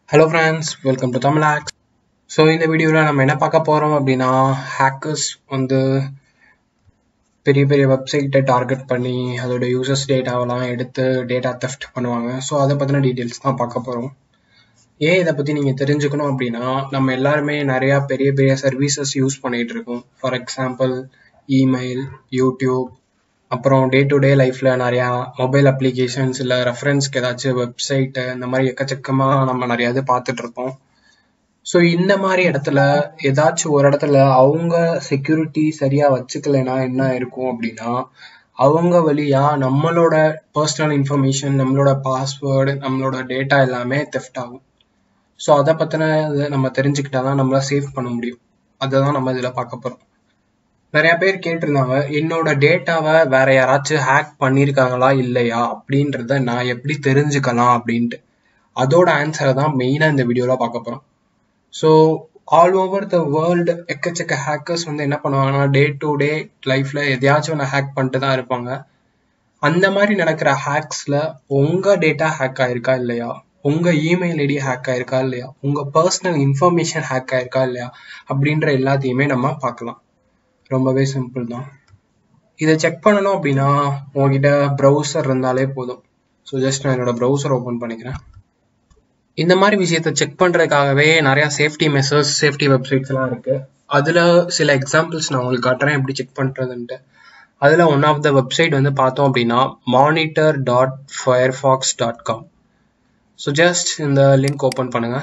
Hello friends welcome to Tamil Hacks so இந்த வீடியோவில் நம்ம என்ன பார்க்க போகிறோம் அப்படின்னா ஹேக்கர்ஸ் வந்து பெரிய பெரிய வெப்சைட்டை டார்கெட் பண்ணி அதோட யூசர்ஸ் டேட்டாவெல்லாம் எடுத்து டேட்டா தெஃப்ட் பண்ணுவாங்க ஸோ அதை பற்றின டீட்டெயில்ஸ் தான் பார்க்க போகிறோம் ஏன் இதை பற்றி நீங்கள் தெரிஞ்சுக்கணும் அப்படின்னா நம்ம எல்லாருமே நிறையா பெரிய பெரிய சர்வீசஸ் யூஸ் பண்ணிகிட்டு இருக்கோம் ஃபார் எக்ஸாம்பிள் இமெயில் யூடியூப் அப்புறம் டே டு டே லைஃப்பில் நிறையா மொபைல் அப்ளிகேஷன்ஸ் இல்லை ரெஃபரன்ஸ்க்கு ஏதாச்சும் வெப்சைட்டு இந்த மாதிரி எக்கச்சக்கமாக நம்ம நிறையா இது பார்த்துட்டு இருப்போம் ஸோ இந்த மாதிரி இடத்துல ஏதாச்சும் ஒரு இடத்துல அவங்க செக்யூரிட்டி சரியாக வச்சுக்கலைன்னா என்ன இருக்கும் அப்படின்னா அவங்க வழியா நம்மளோட பர்சனல் இன்ஃபர்மேஷன் நம்மளோட பாஸ்வேர்டு நம்மளோட டேட்டா எல்லாமே தெஃப்ட் ஆகும் ஸோ அதை பற்றின நம்ம தெரிஞ்சுக்கிட்டா தான் நம்மளால சேவ் பண்ண முடியும் அதை தான் நம்ம இதில் பார்க்க போகிறோம் நிறைய பேர் கேட்டிருந்தாங்க என்னோட டேட்டாவை வேற யாராச்சும் ஹேக் பண்ணியிருக்காங்களா இல்லையா அப்படின்றத நான் எப்படி தெரிஞ்சுக்கலாம் அப்படின்ட்டு அதோட ஆன்சரை தான் மெயினாக இந்த வீடியோவில் பார்க்க போகிறோம் so all over the world எக்கச்சக்க ஹேக்கர்ஸ் வந்து என்ன பண்ணுவாங்கன்னா டே டு டே லைஃப்ல எதையாச்சும் ஒன்று ஹேக் பண்ணிட்டு தான் இருப்பாங்க அந்த மாதிரி நடக்கிற ஹேக்ஸ்ல உங்க டேட்டா ஹேக் ஆயிருக்கா இல்லையா உங்க இமெயில் ஐடி ஹேக் ஆயிருக்கா இல்லையா உங்க பர்சனல் இன்ஃபர்மேஷன் ஹேக் ஆயிருக்கா இல்லையா அப்படின்ற எல்லாத்தையுமே நம்ம பார்க்கலாம் ரொம்பவே சிம்பிள் தான் இதை செக் பண்ணணும் அப்படின்னா உங்ககிட்ட ப்ரௌசர் இருந்தாலே போதும் ஸோ ஜஸ்ட் நான் என்னோட ப்ரௌசர் ஓப்பன் பண்ணிக்கிறேன் இந்த மாதிரி விஷயத்த செக் பண்ணுறதுக்காகவே நிறையா சேஃப்டி மெஷர்ஸ் சேஃப்டி வெப்சைட்ஸ்லாம் இருக்குது அதில் சில எக்ஸாம்பிள்ஸ் நான் உங்களுக்கு காட்டுறேன் எப்படி செக் பண்ணுறதுன்ட்டு அதில் ஒன் ஆஃப் த வெப்சைட் வந்து பார்த்தோம் அப்படின்னா monitor dot Firefox dot com so just இந்த லிங்க் ஓப்பன் பண்ணுங்கள்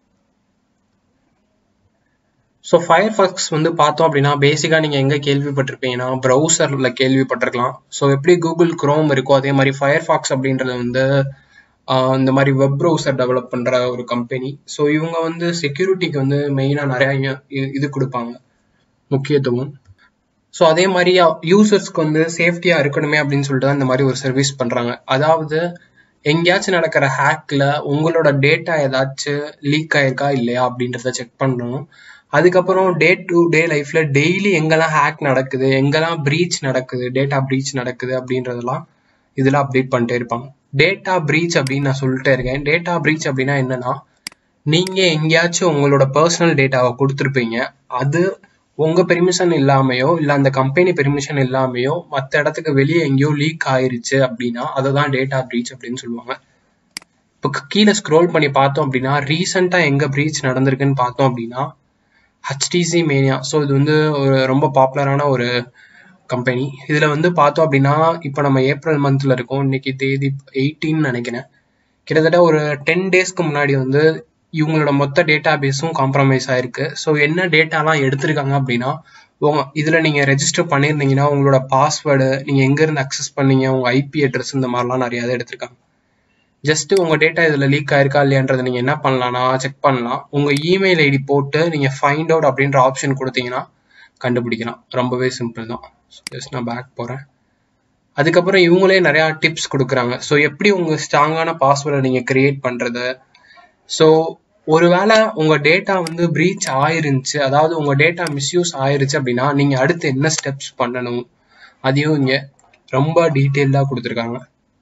ஸோ ஃபயர்ஃபாக்ஸ் வந்து பார்த்தோம் அப்படின்னா பேசிக்காக நீங்கள் எங்கே கேள்விப்பட்டிருப்பீங்கன்னா ப்ரௌசரில் கேள்விப்பட்டிருக்கலாம் ஸோ எப்படி கூகுள் குரோம் இருக்கோ அதே மாதிரி ஃபயர்ஃபாக்ஸ் அப்படின்றது வந்து இந்த மாதிரி வெப் ப்ரௌசர் டெவலப் பண்ணுற ஒரு கம்பெனி ஸோ இவங்க வந்து செக்யூரிட்டிக்கு வந்து மெயினாக நிறையா இது கொடுப்பாங்க முக்கியத்துவம் ஸோ அதே மாதிரி யூசர்ஸ்க்கு வந்து சேஃப்டியாக இருக்கணுமே அப்படின்னு சொல்லிட்டு தான் இந்த மாதிரி ஒரு சர்வீஸ் பண்ணுறாங்க அதாவது எங்கேயாச்சும் நடக்கிற ஹேக்கில் உங்களோட டேட்டா ஏதாச்சும் லீக் ஆயிருக்கா இல்லையா அப்படின்றத செக் பண்ணணும் அதுக்கப்புறம் டே டு டே லைஃப்ல டெய்லி எங்கெல்லாம் ஹேக் நடக்குது எங்கெல்லாம் ப்ரீச் நடக்குது டேட்டா ப்ரீச் நடக்குது அப்படின்றதெல்லாம் இதில் அப்டேட் பண்ணிட்டே இருப்பாங்க டேட்டா ப்ரீச் அப்படின்னு நான் சொல்லிட்டே இருக்கேன் டேட்டா ப்ரீச் அப்படின்னா என்னன்னா நீங்க எங்கேயாச்சும் உங்களோட பர்சனல் டேட்டாவை கொடுத்துருப்பீங்க அது உங்க பெர்மிஷன் இல்லாமையோ இல்லை அந்த கம்பெனி பெர்மிஷன் இல்லாமையோ மற்ற இடத்துக்கு வெளியே எங்கேயோ லீக் ஆயிருச்சு அப்படின்னா அதை தான் டேட்டா ப்ரீச் அப்படின்னு சொல்லுவாங்க இப்போ கீழே ஸ்க்ரோல் பண்ணி பார்த்தோம் அப்படின்னா ரீசெண்டாக எங்க ப்ரீச் நடந்திருக்குன்னு பார்த்தோம் அப்படின்னா ஹச்டிசி மேனியா ஸோ இது வந்து ஒரு ரொம்ப பாப்புலரான ஒரு கம்பெனி இதில் வந்து பார்த்தோம் அப்படின்னா இப்போ நம்ம ஏப்ரல் மந்த்தில் இருக்கோம் இன்னைக்கு தேதி எயிட்டின்னு நினைக்கிறேன் கிட்டத்தட்ட ஒரு டென் டேஸ்க்கு முன்னாடி வந்து இவங்களோட மொத்த டேட்டா பேஸும் காம்ப்ரமைஸ் ஆயிருக்கு ஸோ என்ன டேட்டாலாம் எடுத்திருக்காங்க அப்படின்னா உங்க இதில் நீங்கள் ரெஜிஸ்டர் பண்ணியிருந்தீங்கன்னா உங்களோட பாஸ்வேர்டு நீங்கள் எங்கேருந்து அக்சஸ் பண்ணீங்க உங்கள் ஐபி அட்ரஸ் இந்த மாதிரிலாம் நிறையா எடுத்திருக்காங்க ஜஸ்ட் உங்க டேட்டா இதுல லீக் ஆயிருக்கா இல்லையான்றதை நீங்க என்ன பண்ணலாம்னா செக் பண்ணலாம் உங்க இமெயில் ஐடி போட்டு நீங்க ஃபைண்ட் அவுட் அப்படின்ற ஆப்ஷன் கொடுத்தீங்கன்னா கண்டுபிடிக்கலாம் ரொம்பவே சிம்பிள் தான் ஜஸ்ட் நான் பேக் போறேன் அதுக்கப்புறம் இவங்களே நிறைய டிப்ஸ் கொடுக்குறாங்க ஸோ எப்படி உங்க ஸ்ட்ராங்கான பாஸ்வேர்டை நீங்க கிரியேட் பண்றது ஸோ ஒருவேளை உங்க டேட்டா வந்து ப்ரீச் ஆயிருந்துச்சு அதாவது உங்க டேட்டா மிஸ்யூஸ் ஆயிருச்சு அப்படின்னா நீங்க அடுத்து என்ன ஸ்டெப்ஸ் பண்ணணும் அதையும் இங்க ரொம்ப டீட்டெயில்டா கொடுத்துருக்காங்க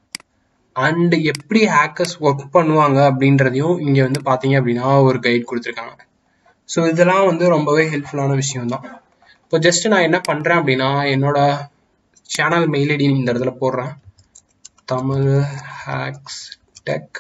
அண்ட் எப்படி ஹேக்கர்ஸ் ஒர்க் பண்ணுவாங்க அப்படின்றதையும் இங்கே வந்து பார்த்தீங்க அப்படின்னா ஒரு கைட் கொடுத்துருக்காங்க ஸோ இதெல்லாம் வந்து ரொம்பவே ஹெல்ப்ஃபுல்லான விஷயம் தான் இப்போ ஜஸ்ட் நான் என்ன பண்ணுறேன் அப்படின்னா என்னோட சேனல் மெயில் ஐடி இந்த இடத்துல போடுறேன் Tamil hacks tech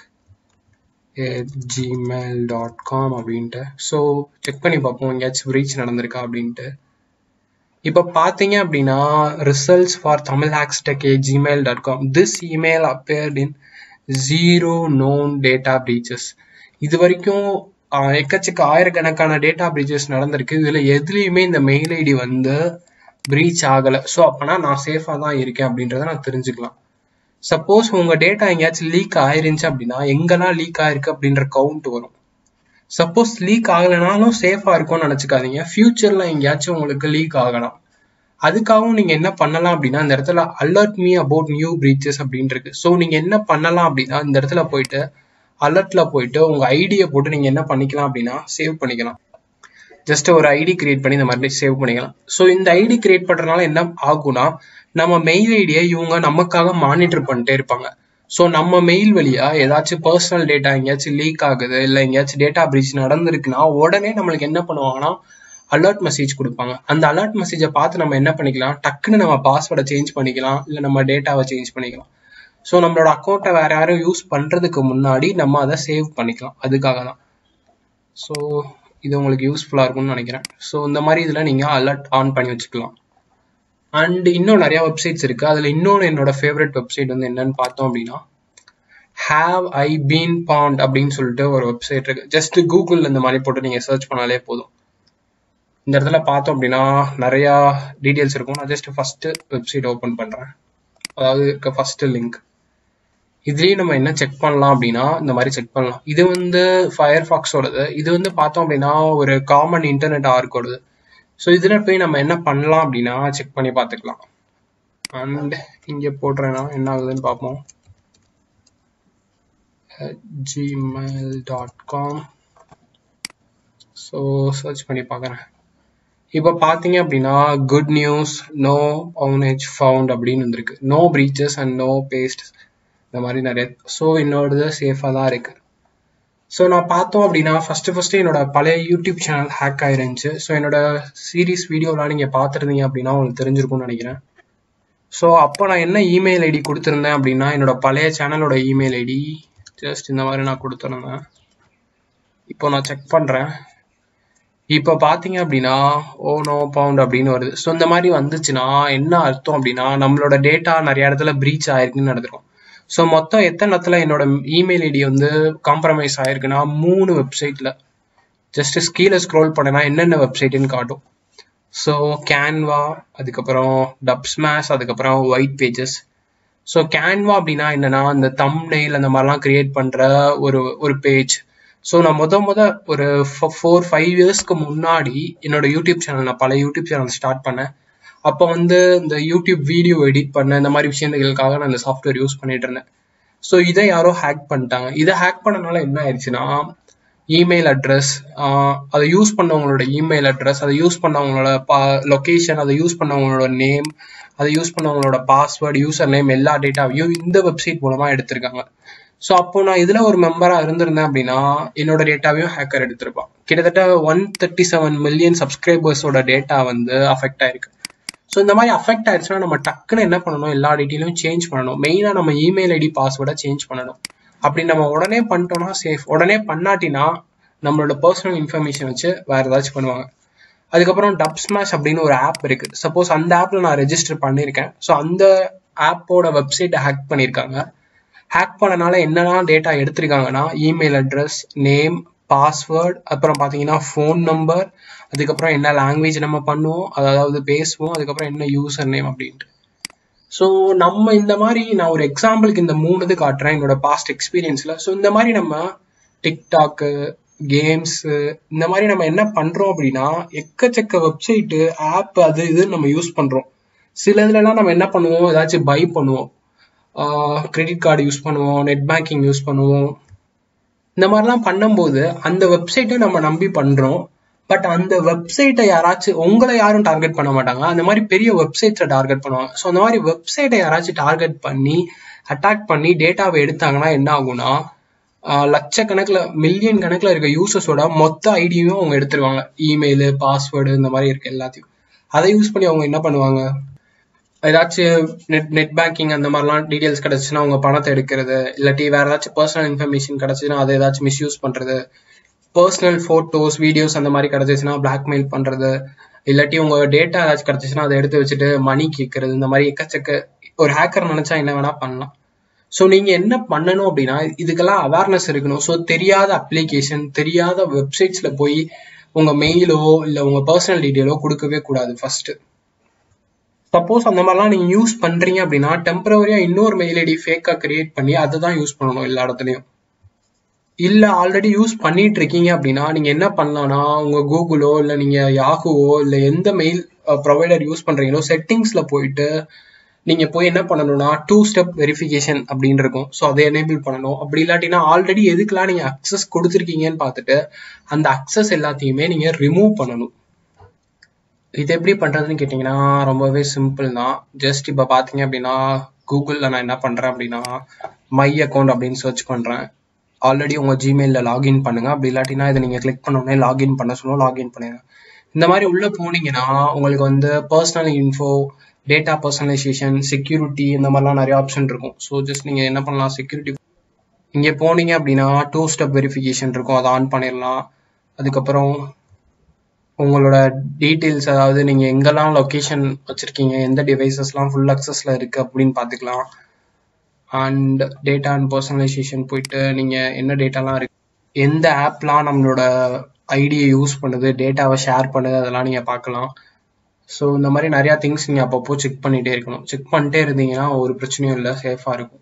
Gmail dot com அப்படின்ட்டு ஸோ செக் பண்ணி பார்ப்போம் எங்கேயாச்சும் ரீச் நடந்திருக்கா அப்படின்ட்டு இப்போ பார்த்தீங்க அப்படின்னா results for Tamil hacks tech a Gmail dot com this email appeared in zero known data breaches இது வரைக்கும் எக்கச்சக்க ஆயிரக்கணக்கான டேட்டா பிரீச்சஸ் நடந்திருக்கு இதில் எதுலேயுமே இந்த மெயில் ஐடி வந்து பிரீச் ஆகலை ஸோ அப்போனா நான் சேஃபாக தான் இருக்கேன் அப்படின்றத நான் தெரிஞ்சுக்கலாம் சப்போஸ் உங்கள் டேட்டா எங்கேயாச்சும் லீக் ஆயிருந்துச்சு அப்படின்னா எங்கெல்லாம் லீக் ஆயிருக்கு அப்படின்ற கவுண்ட் வரும் சப்போஸ் லீக் ஆகலைனாலும் சேஃபா இருக்கும்னு நினைச்சுக்காதீங்க ஃபியூச்சர்ல எங்கேயாச்சும் உங்களுக்கு லீக் ஆகலாம் அதுக்காகவும் நீங்க என்ன பண்ணலாம் அப்படின்னா இந்த இடத்துல alert me about new breaches அப்படின்னு இருக்கு ஸோ நீங்க என்ன பண்ணலாம் அப்படின்னா இந்த இடத்துல போயிட்டு அலர்ட்ல போயிட்டு உங்க ஐடியை போட்டு நீங்க என்ன பண்ணிக்கலாம் அப்படின்னா சேவ் பண்ணிக்கலாம் ஜஸ்ட் ஒரு ஐடி கிரியேட் பண்ணி இந்த மாதிரி சேவ் பண்ணிக்கலாம் ஸோ இந்த ஐடி கிரியேட் பண்றதுனால என்ன ஆகும்னா நம்ம மெயில் ஐடியை இவங்க நமக்காக மானிட்டர் பண்ணிட்டே இருப்பாங்க ஸோ நம்ம மெயில் வழியா ஏதாச்சும் பர்சனல் டேட்டா எங்கேயாச்சும் லீக் ஆகுது இல்லை எங்கேயாச்சும் டேட்டா பிரீச் நடந்திருக்குன்னா உடனே நம்மளுக்கு என்ன பண்ணுவாங்கன்னா அலர்ட் மெசேஜ் கொடுப்பாங்க அந்த அலர்ட் மெசேஜை பார்த்து நம்ம என்ன பண்ணிக்கலாம் டக்குன்னு நம்ம பாஸ்வேர்டை சேஞ்ச் பண்ணிக்கலாம் இல்லை நம்ம டேட்டாவை சேஞ்ச் பண்ணிக்கலாம் ஸோ நம்மளோட அக்கௌண்ட்டை வேற யாரும் யூஸ் பண்ணுறதுக்கு முன்னாடி நம்ம அதை சேவ் பண்ணிக்கலாம் அதுக்காக தான் ஸோ இது உங்களுக்கு யூஸ்ஃபுல்லாக இருக்கும்னு நினைக்கிறேன் ஸோ இந்த மாதிரி இதில் நீங்கள் அலர்ட் ஆன் பண்ணி வச்சுக்கலாம் அண்ட் இன்னும் நிறைய வெப்சைட்ஸ் இருக்குது அதில் இன்னொன்று என்னோட ஃபேவரட் வெப்சைட் வந்து என்னன்னு பார்த்தோம் அப்படின்னா ஹாவ் ஐ பீன் பாண்ட் அப்படின்னு சொல்லிட்டு ஒரு வெப்சைட் இருக்கு ஜஸ்ட் கூகுள் இந்த மாதிரி போட்டு நீங்கள் சர்ச் பண்ணாலே போதும் இந்த இடத்துல பார்த்தோம் அப்படின்னா நிறையா டீட்டெயில்ஸ் இருக்கும் நான் ஜஸ்ட் ஃபர்ஸ்ட் வெப்சைட் ஓப்பன் பண்ணுறேன் அதாவது இருக்க ஃபர்ஸ்ட் லிங்க் இதுலேயும் நம்ம என்ன செக் பண்ணலாம் அப்படின்னா இந்த மாதிரி செக் பண்ணலாம் இது வந்து ஃபயர் ஃபாக்ஸோடது இது வந்து பார்த்தோம் அப்படின்னா ஒரு காமன் இன்டர்நெட் ஆர்க்கோடது ஸோ இதில் போய் நம்ம என்ன பண்ணலாம் அப்படின்னா செக் பண்ணி பார்த்துக்கலாம் அண்ட் இங்கே போடுறேன்னா என்ன ஆகுதுன்னு பார்ப்போம் Gmail dot com so search பண்ணி பார்க்குறேன் இப்போ பார்த்தீங்க அப்படின்னா good news no pwnage found அப்படின்னு வந்திருக்கு no breaches and no pastes இந்த மாதிரி நிறைய ஸோ என்னோடது சேஃபாக தான் இருக்கு ஸோ நான் பார்த்தோம் அப்படின்னா ஃபர்ஸ்ட் ஃபர்ஸ்ட் என்னோட பழைய யூடியூப் சேனல் ஹேக் ஆயிருந்துச்சு ஸோ என்னோட சீரீஸ் வீடியோலாம் நீங்கள் பார்த்துருந்தீங்க அப்படின்னா உங்களுக்கு தெரிஞ்சிருக்கும்னு நினைக்கிறேன் ஸோ அப்போ நான் என்ன இமெயில் ஐடி கொடுத்துருந்தேன் அப்படின்னா என்னோட பழைய சேனலோட இமெயில் ஐடி ஜஸ்ட் இந்த மாதிரி நான் கொடுத்துருந்தேன் இப்போ நான் செக் பண்ணுறேன் இப்போ பார்த்தீங்க அப்படின்னா ஓ நோ பவுண்ட் அப்படின்னு வருது ஸோ இந்த மாதிரி வந்துச்சுன்னா என்ன அர்த்தம் அப்படின்னா நம்மளோட டேட்டா நிறைய இடத்துல பிரீச் ஆயிருக்குன்னு நடந்திருக்கும் ஸோ மொத்தம் எத்தனை இடத்துல என்னோட இமெயில் ஐடி வந்து காம்ப்ரமைஸ் ஆயிருக்குன்னா மூணு வெப்சைட்ல ஜஸ்ட் கீழே ஸ்க்ரோல் பண்ணனா என்னென்ன வெப்சைட்டுன்னு காட்டும் ஸோ கேன்வா அதுக்கப்புறம் டப் ஸ்மாஷ் அதுக்கப்புறம் ஒயிட் பேஜஸ் ஸோ கேன்வா அப்படின்னா என்னன்னா இந்த தம் நெயில் அந்த மாதிரிலாம் கிரியேட் பண்ற ஒரு ஒரு பேஜ் ஸோ நான் முத முத ஒரு ஃபோர் ஃபைவ் இயர்ஸ்க்கு முன்னாடி என்னோட யூடியூப் சேனல் நான் பல யூடியூப் சேனல் ஸ்டார்ட் பண்ணேன் அப்போ வந்து இந்த யூடியூப் வீடியோ எடிட் பண்ண இந்த மாதிரி விஷயங்களுக்காக நான் இந்த சாஃப்ட்வேர் யூஸ் பண்ணிட்டு இருந்தேன் ஸோ இதை யாரோ ஹேக் பண்ணிட்டாங்க இதை ஹேக் பண்ணனால என்ன ஆயிடுச்சுன்னா இமெயில் அட்ரஸ் அதை யூஸ் பண்ணவங்களோட இமெயில் அட்ரஸ் அதை யூஸ் பண்ணவங்களோட பா லொக்கேஷன் அதை யூஸ் பண்ணவங்களோட நேம் அதை யூஸ் பண்ணவங்களோட பாஸ்வேர்டு யூசர் நேம் எல்லா டேட்டாவையும் இந்த வெப்சைட் மூலமா எடுத்திருக்காங்க ஸோ அப்போ நான் இதுல ஒரு மெம்பரா இருந்திருந்தேன் அப்படின்னா என்னோட டேட்டாவையும் ஹேக்கர் எடுத்திருப்பான் கிட்டத்தட்ட ஒன் தேர்ட்டி செவன் மில்லியன் சப்ஸ்கிரைபர்ஸோட டேட்டா வந்து அஃபெக்ட் ஆயிருக்கு ஸோ இந்த மாதிரி அஃபெக்ட் ஆயிடுச்சுன்னா நம்ம டக்குன்னு என்ன பண்ணணும் எல்லா டீட்டெயிலும் சேஞ்ச் பண்ணணும் மெயினாக நம்ம இமெயில் ஐடி பாஸ்வேர்டை சேஞ்ச் பண்ணணும் அப்படி நம்ம உடனே பண்ணிட்டோம்னா சேஃப் உடனே பண்ணாட்டினா நம்மளோட பர்சனல் இன்ஃபர்மேஷன் வச்சு வேற ஏதாச்சும் பண்ணுவாங்க அதுக்கப்புறம் டப் ஸ்மாஷ் அப்படின்னு ஒரு ஆப் இருக்கு சப்போஸ் அந்த ஆப்ல நான் ரெஜிஸ்டர் பண்ணியிருக்கேன் ஸோ அந்த ஆப்போட வெப்சைட்டை ஹேக் பண்ணியிருக்காங்க ஹேக் பண்ணனால என்னெல்லாம் டேட்டா எடுத்திருக்காங்கன்னா இமெயில் அட்ரஸ் நேம் பாஸ்வேர்ட் அப்புறம் பார்த்தீங்கன்னா ஃபோன் நம்பர் அதுக்கப்புறம் என்ன லாங்குவேஜ் நம்ம பண்ணுவோம் அதாவது பேசுவோம் அதுக்கப்புறம் என்ன யூசர் நேம் அப்படின்ட்டு ஸோ நம்ம இந்த மாதிரி நான் ஒரு எக்ஸாம்பிளுக்கு இந்த மூணு இது காட்டுறேன் என்னோட பாஸ்ட் எக்ஸ்பீரியன்ஸ்ல ஸோ இந்த மாதிரி நம்ம டிக்டாக்கு கேம்ஸ் இந்த மாதிரி நம்ம என்ன பண்றோம் அப்படின்னா எக்கச்சக்க வெப்சைட்டு ஆப் அது இதுன்னு நம்ம யூஸ் பண்றோம் சில இதுலலாம் நம்ம என்ன பண்ணுவோம் ஏதாச்சும் பை பண்ணுவோம் கிரெடிட் கார்டு யூஸ் பண்ணுவோம் நெட் பேங்கிங் யூஸ் பண்ணுவோம் இந்த மாதிரிலாம் பண்ணும்போது அந்த வெப்சைட்டை நம்ம நம்பி பண்றோம் பட் அந்த வெப்சைட்டை யாராச்சும் உங்களை யாரும் டார்கெட் பண்ண மாட்டாங்க அந்த மாதிரி பெரிய வெப்சைட்ஸை டார்கெட் பண்ணுவாங்க ஸோ அந்த மாதிரி வெப்சைட்டை யாராச்சும் டார்கெட் பண்ணி அட்டாக் பண்ணி டேட்டாவை எடுத்தாங்கன்னா என்ன ஆகும்னா லட்சக்கணக்கில் மில்லியன் கணக்கில் இருக்க யூசர்ஸோட மொத்த ஐடியும் அவங்க எடுத்துருவாங்க இமெயிலு பாஸ்வேர்டு இந்த மாதிரி இருக்க எல்லாத்தையும் அதை யூஸ் பண்ணி அவங்க என்ன பண்ணுவாங்க ஏதாச்சும் நெட் நெட் பேங்கிங் அந்த மாதிரிலாம் டீடைல்ஸ் கிடைச்சுன்னா அவங்க பணத்தை எடுக்கிறது இல்லாட்டி வேற ஏதாச்சும் பர்சனல் இன்ஃபர்மேஷன் கிடைச்சுன்னா அதை ஏதாச்சும் மிஸ்யூஸ் பண்றது பர்சனல் ஃபோட்டோஸ் வீடியோஸ் அந்த மாதிரி கிடைச்சிச்சுன்னா பிளாக்மெயில் பண்றது இல்லாட்டி உங்க டேட்டா ஏதாச்சும் கிடைச்சிச்சுன்னா அதை எடுத்து வச்சுட்டு மணி கேட்கறது இந்த மாதிரி எக்கச்சக்க ஒரு ஹேக்கர் நினைச்சா என்ன வேணா பண்ணலாம் ஸோ நீங்க என்ன பண்ணணும் அப்படின்னா இதுக்கெல்லாம் அவேர்னஸ் இருக்கணும் ஸோ தெரியாத அப்ளிகேஷன் தெரியாத வெப்சைட்ஸ்ல போய் உங்க மெயிலோ இல்லை உங்க பர்சனல் டீட்டெயிலோ கொடுக்கவே கூடாது ஃபர்ஸ்ட் சப்போஸ் அந்த மாதிரிலாம் நீங்க யூஸ் பண்றீங்க அப்படின்னா டெம்பரவரியா இன்னொரு மெயில் ஐடி ஃபேக்கா கிரியேட் பண்ணி அதை தான் யூஸ் பண்ணணும் எல்லா இடத்துலயும் இல்ல ஆல்ரெடி யூஸ் பண்ணிட்டு இருக்கீங்க அப்படின்னா நீங்க என்ன பண்ணலாம்னா உங்க கூகுளோ இல்ல நீங்க யாகுவோ இல்ல எந்த மெயில் ப்ரொவைடர் யூஸ் பண்றீங்களோ செட்டிங்ஸ்ல போயிட்டு நீங்க போய் என்ன பண்ணணும்னா டூ ஸ்டெப் வெரிஃபிகேஷன் அப்படின்னு இருக்கும் ஸோ அதை எனேபிள் பண்ணணும் அப்படி இல்லாட்டினா ஆல்ரெடி எதுக்கெல்லாம் நீங்க அக்சஸ் கொடுத்துருக்கீங்கன்னு பார்த்துட்டு அந்த அக்சஸ் எல்லாத்தையுமே நீங்க ரிமூவ் பண்ணணும் இது எப்படி பண்றதுன்னு கேட்டிங்கன்னா ரொம்பவே சிம்பிள் தான் ஜஸ்ட் இப்போ பார்த்தீங்க அப்படின்னா கூகுளில் நான் என்ன பண்ணுறேன் அப்படின்னா மை அக்கௌண்ட் அப்படின்னு சர்ச் பண்ணுறேன் ஆல்ரெடி உங்கள் ஜிமெயிலில் லாகின் பண்ணுங்க அப்படி இல்லாட்டினா இதை நீங்கள் கிளிக் பண்ணோடனே லாகின் பண்ண சொல்லுவோம் லாகின் பண்ணுங்க இந்த மாதிரி உள்ளே போனீங்கன்னா உங்களுக்கு வந்து personal info data personalisation security இந்த மாதிரிலாம் நிறைய ஆப்ஷன் இருக்கும் ஸோ ஜஸ்ட் நீங்கள் என்ன பண்ணலாம் செக்யூரிட்டி இங்கே போனீங்க அப்படின்னா டூ ஸ்டெப் வெரிஃபிகேஷன் இருக்கும் அதை ஆன் பண்ணிடலாம் அதுக்கப்புறம் உங்களோட டீட்டெயில்ஸ் அதாவது நீங்கள் எங்கெல்லாம் லொக்கேஷன் வச்சுருக்கீங்க எந்த டிவைசஸ்லாம் ஃபுல் அக்சஸில் இருக்குது அப்படின்னு பார்த்துக்கலாம் அண்ட் டேட்டா அண்ட் பர்சனலைசேஷன் போயிட்டு நீங்கள் என்ன டேட்டாலாம் இருக்கு எந்த ஆப்லாம் நம்மளோட ஐடியை யூஸ் பண்ணுது டேட்டாவை ஷேர் பண்ணுது அதெல்லாம் நீங்கள் பார்க்கலாம் ஸோ இந்த மாதிரி நிறையா திங்ஸ் நீங்கள் அப்பப்போ செக் பண்ணிகிட்டே இருக்கணும் செக் பண்ணிட்டே இருந்தீங்கன்னா ஒரு பிரச்சனையும் இல்லை சேஃபாக இருக்கும்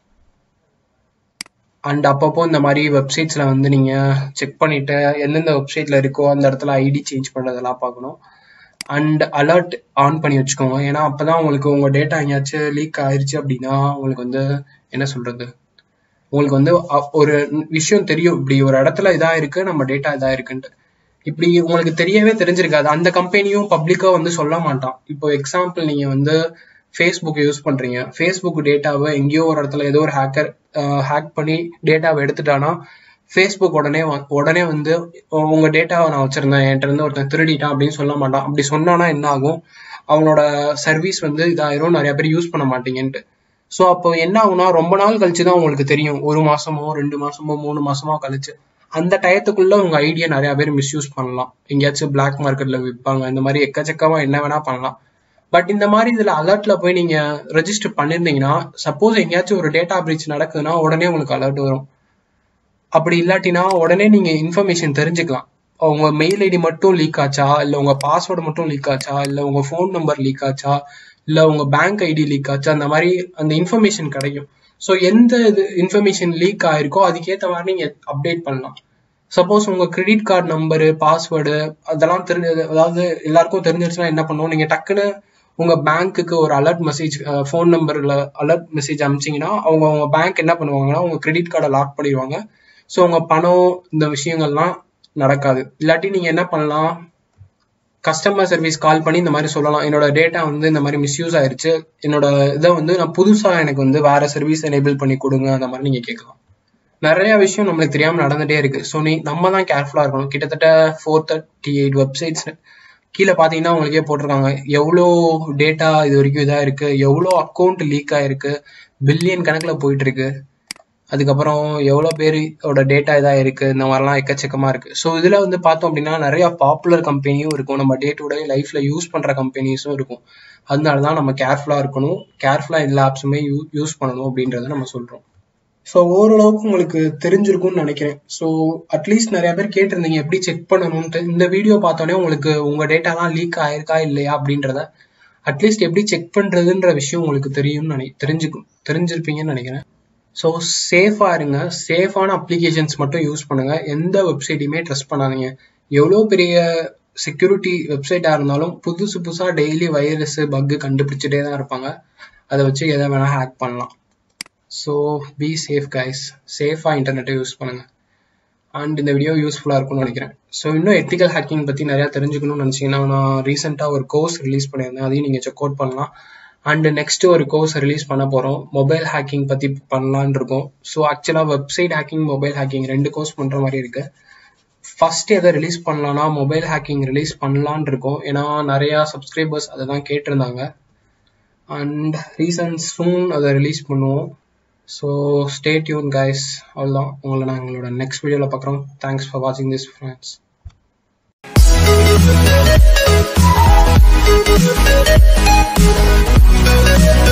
அண்ட் அப்பப்போ இந்த மாதிரி வெப்சைட்ஸில் வந்து நீங்கள் செக் பண்ணிவிட்டு எந்தெந்த வெப்சைட்டில் இருக்கோ அந்த இடத்துல ஐடி சேஞ்ச் பண்ணுறதெல்லாம் பார்க்கணும் அண்ட் அலர்ட் ஆன் பண்ணி வச்சுக்கோங்க ஏன்னா அப்போ தான் உங்களுக்கு உங்கள் டேட்டா எங்கேயாச்சும் லீக் ஆயிடுச்சு அப்படின்னா உங்களுக்கு வந்து என்ன சொல்கிறது உங்களுக்கு வந்து ஒரு விஷயம் தெரியும் இப்படி ஒரு இடத்துல இதாக இருக்குது நம்ம டேட்டா இதாக இருக்குன்ட்டு இப்படி உங்களுக்கு தெரியவே தெரிஞ்சிருக்காது அந்த கம்பெனியும் பப்ளிக்காக வந்து சொல்ல மாட்டான் இப்போ எக்ஸாம்பிள் நீங்கள் வந்து ஃபேஸ்புக் யூஸ் பண்ணுறீங்க ஃபேஸ்புக் டேட்டாவை எங்கேயோ ஒரு இடத்துல ஏதோ ஒரு ஹேக்கர் ஹேக் பண்ணி டேட்டாவை எடுத்துட்டானா ஃபேஸ்புக் உடனே உடனே வந்து உங்க டேட்டாவை நான் வச்சிருந்தேன் என்கிட்ட இருந்து ஒருத்தன் திருடிட்டான் அப்படின்னு சொல்ல மாட்டான் அப்படி சொன்னானா என்ன ஆகும் அவனோட சர்வீஸ் வந்து இதாயிரும் நிறைய பேர் யூஸ் பண்ண மாட்டீங்கன்ட்டு ஸோ அப்போ என்ன ஆகும்னா ரொம்ப நாள் கழிச்சு தான் உங்களுக்கு தெரியும் ஒரு மாசமோ ரெண்டு மாசமோ மூணு மாசமோ கழிச்சு அந்த டயத்துக்குள்ள உங்க ஐடியா நிறைய பேர் மிஸ்யூஸ் பண்ணலாம் எங்கேயாச்சும் பிளாக் மார்க்கெட்ல விற்பாங்க இந்த மாதிரி எக்கச்சக்கமா என்ன வேணா பண்ணலாம் பட் இந்த மாதிரி இதுல அலர்ட்ல போய் நீங்க ரெஜிஸ்டர் பண்ணிருந்தீங்கன்னா சப்போஸ் எங்கேயாச்சும் ஒரு டேட்டா பிரீச் நடக்குதுன்னா உடனே உங்களுக்கு அலர்ட் வரும் அப்படி இல்லாட்டினா உடனே நீங்க இன்ஃபர்மேஷன் தெரிஞ்சுக்கலாம் உங்க மெயில் ஐடி மட்டும் லீக் ஆச்சா இல்ல உங்க பாஸ்வேர்டு மட்டும் லீக் ஆச்சா இல்ல உங்க ஃபோன் நம்பர் லீக் ஆச்சா இல்ல உங்க பேங்க் ஐடி லீக் ஆச்சா அந்த மாதிரி அந்த இன்ஃபர்மேஷன் கிடைக்கும் ஸோ எந்த இது இன்ஃபர்மேஷன் லீக் ஆயிருக்கோ அதுக்கேற்ற மாதிரி நீங்க அப்டேட் பண்ணலாம் சப்போஸ் உங்க கிரெடிட் கார்டு நம்பரு பாஸ்வேர்டு அதெல்லாம் தெரிஞ்ச அதாவது எல்லாருக்கும் தெரிஞ்சிருச்சுன்னா என்ன பண்ணுவோம் நீங்க டக்குன்னு உங்க பேங்க்குக்கு ஒரு அலர்ட் மெசேஜ் ஃபோன் நம்பர்ல அலர்ட் மெசேஜ் அனுப்பிச்சிங்கன்னா அவங்க உங்க பேங்க் என்ன பண்ணுவாங்கன்னா உங்க கிரெடிட் கார்டை லாக் பண்ணிடுவாங்க ஸோ உங்க பணம் இந்த விஷயங்கள்லாம் நடக்காது இல்லாட்டி நீங்க என்ன பண்ணலாம் கஸ்டமர் சர்வீஸ் கால் பண்ணி இந்த மாதிரி சொல்லலாம் என்னோட டேட்டா வந்து இந்த மாதிரி மிஸ்யூஸ் ஆயிருச்சு என்னோட இதை வந்து நான் புதுசா எனக்கு வந்து வேற சர்வீஸ் எனேபிள் பண்ணி கொடுங்க அந்த மாதிரி நீங்க கேட்கலாம் நிறைய விஷயம் நம்மளுக்கு தெரியாம நடந்துட்டே இருக்கு ஸோ நீ நம்ம தான் கேர்ஃபுல்லா இருக்கணும் கிட்டத்தட்ட ஃபோர் தேர்ட்டி எயிட் வெப்சைட்ஸ் கீழே பார்த்தீங்கன்னா உங்களுக்கே போட்டிருக்காங்க எவ்வளோ டேட்டா இது வரைக்கும் இதாக இருக்கு எவ்வளோ அக்கௌண்ட் லீக் ஆயிருக்கு பில்லியன் கணக்கில் போயிட்டு இருக்கு அதுக்கப்புறம் எவ்வளோ பேரோட டேட்டா இதாக இருக்கு இந்த மாதிரிலாம் எக்கச்சக்கமா இருக்கு ஸோ இதில் வந்து பார்த்தோம் அப்படின்னா நிறைய பாப்புலர் கம்பெனியும் இருக்கும் நம்ம டே டு டே லைஃப்ல யூஸ் பண்ற கம்பெனிஸும் இருக்கும் அதனால தான் நம்ம கேர்ஃபுல்லாக இருக்கணும் கேர்ஃபுல்லாக எல்லா ஆப்ஸுமே யூ யூஸ் பண்ணணும் அப்படின்றத நம்ம சொல்றோம் ஸோ ஓரளவுக்கு உங்களுக்கு தெரிஞ்சிருக்கும்னு நினைக்கிறேன் ஸோ அட்லீஸ்ட் நிறைய பேர் கேட்டிருந்தீங்க எப்படி செக் பண்ணணும்ட்டு இந்த வீடியோ பார்த்தோன்னே உங்களுக்கு உங்க டேட்டாலாம் லீக் ஆயிருக்கா இல்லையா அப்படின்றத அட்லீஸ்ட் எப்படி செக் பண்றதுன்ற விஷயம் உங்களுக்கு தெரியும்னு நினை தெரிஞ்சுக்கும் தெரிஞ்சிருப்பீங்கன்னு நினைக்கிறேன் ஸோ சேஃபாக இருங்க சேஃபான அப்ளிகேஷன்ஸ் மட்டும் யூஸ் பண்ணுங்க எந்த வெப்சைட்டையுமே ட்ரஸ்ட் பண்ணாதீங்க எவ்வளோ பெரிய செக்யூரிட்டி வெப்சைட்டாக இருந்தாலும் புதுசு புதுசாக டெய்லி வைரஸ் பக்கு கண்டுபிடிச்சிட்டே தான் இருப்பாங்க அதை வச்சு எதை வேணால் ஹேக் பண்ணலாம் ஸோ பி சேஃப் கைஸ் சேஃபாக இன்டர்நெட்டை யூஸ் பண்ணுங்க அண்ட் இந்த வீடியோ யூஸ்ஃபுல்லாக இருக்கும்னு நினைக்கிறேன் ஸோ இன்னும் எத்திக்கல் ஹேக்கிங் பற்றி நிறையா தெரிஞ்சுக்கணும்னு நினச்சிங்கன்னா நான் ரீசெண்டாக ஒரு கோர்ஸ் ரிலீஸ் பண்ணியிருந்தேன் அதையும் நீங்கள் செக் அவுட் பண்ணலாம் அண்ட் நெக்ஸ்ட் ஒரு கோர்ஸ் ரிலீஸ் பண்ண போகிறோம் மொபைல் ஹேக்கிங் பற்றி பண்ணலான் இருக்கோம் ஸோ ஆக்சுவலாக வெப்சைட் ஹேக்கிங் மொபைல் ஹேக்கிங் ரெண்டு கோர்ஸ் பண்ணுற மாதிரி இருக்கு ஃபர்ஸ்ட் எதை ரிலீஸ் பண்ணலாம்னா மொபைல் ஹேக்கிங் ரிலீஸ் பண்ணலான் இருக்கோம் ஏன்னா நிறையா சப்ஸ்கிரைபர்ஸ் அதை தான் கேட்டிருந்தாங்க அண்ட் ரீசன் சூன் அதை ரிலீஸ் பண்ணுவோம் ஸோ ஸ்டே டியூன் கைஸ் அவ்வளோதான் உங்களை நான் எங்களோட நெக்ஸ்ட் வீடியோவில் பார்க்குறோம் தேங்க்ஸ் ஃபார் வாட்சிங் திஸ் ஃப்ரெண்ட்ஸ் Thank you.